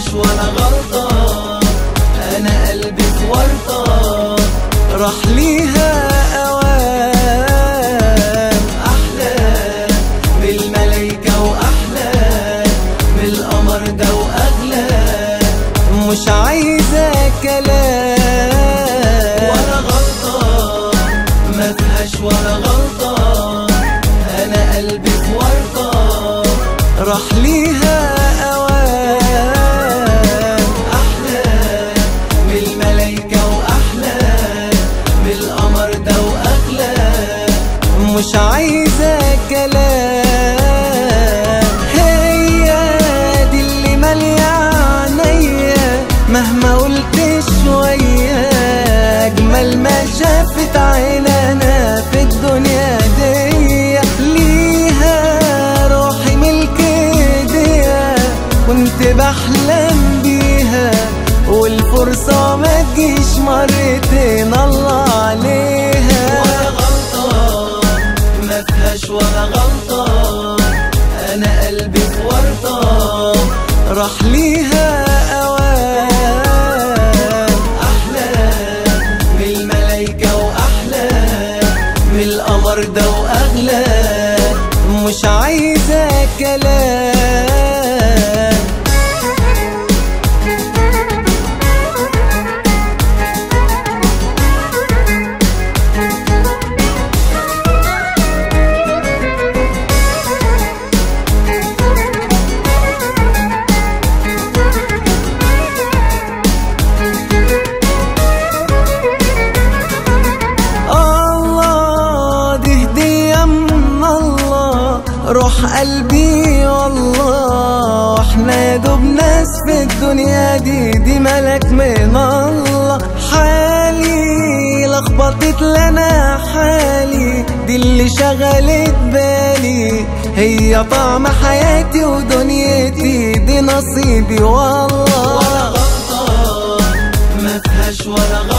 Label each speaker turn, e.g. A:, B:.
A: فيهاش ولا غلطة أنا قلبي في ورطة راح ليها أوام أحلى من الملايكة وأحلى من القمر ده وأغلى مش عايزة كلام ولا غلطة ما فيهاش ولا غلطة أنا قلبي في ورطة راح ليها أوام أحلى من الملايكة وأحلى من القمر ده وأغلى مش عايزة كلام هي دي اللي مالية عينيا مهما قلت شوية أجمل ما شافت عيننا في الدنيا دي ليها روحي ملك ايديها كنت بحلم بيها والفرصة ما تجيش مرتين الله عليها ولا غلطة ما فيهاش ولا غلطة أنا قلبي في ورطة راح ليها أوام أحلى من الملايكة وأحلى من القمر ده وأغلى مش عايزة كلام الله دي هدية من الله روح قلبي والله احنا يا دوب ناس في الدنيا دي دي ملك من الله حالي لخبطت لنا حالي دي اللي شغلت بالي هي طعم حياتي ودنيتي دي نصيبي والله ولا غلطة ما فيهاش ولا غلطة